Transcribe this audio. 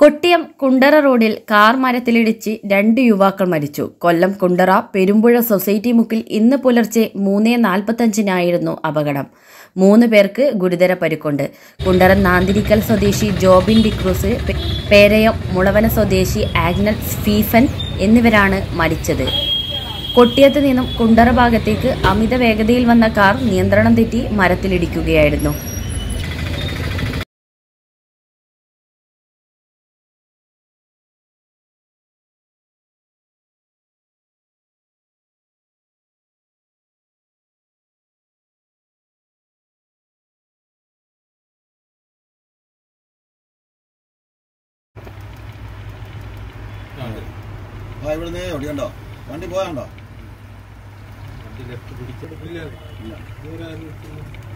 കൊട്ടിയം കുണ്ടറ റോഡിൽ കാർ മരത്തിലിടിച്ച് രണ്ട് യുവാക്കൾ മരിച്ചു കൊല്ലം കുണ്ടറ പെരുമ്പുഴ സൊസൈറ്റി മുക്കിൽ ഇന്ന് പുലർച്ചെ മൂന്ന് നാൽപ്പത്തഞ്ചിനായിരുന്നു അപകടം മൂന്ന് പേർക്ക് ഗുരുതര പരിക്കുണ്ട് കുണ്ടറ നാന്തിരിക്കൽ സ്വദേശി ജോബിൻ ഡിക്രൂസ് പേ- പേരയം മുളവന സ്വദേശി ആഗ്നൽ സ്റ്റീഫൻ എന്നിവരാണ് മരിച്ചത് കൊട്ടിയത്ത് നിന്നും കുണ്ടറ ഭാഗത്തേക്ക് അമിത വേഗതയിൽ വന്ന കാർ നിയന്ത്രണം തെറ്റി മരത്തിലിടിക്കുകയായിരുന്നു ആ ഇവിടുന്ന് ഓടിക്കണ്ടോ വണ്ടി പോയാണ്ടോ വണ്ടി ലെഫ്റ്റ് പിടിച്ചിട്ടില്ല ഇല്ല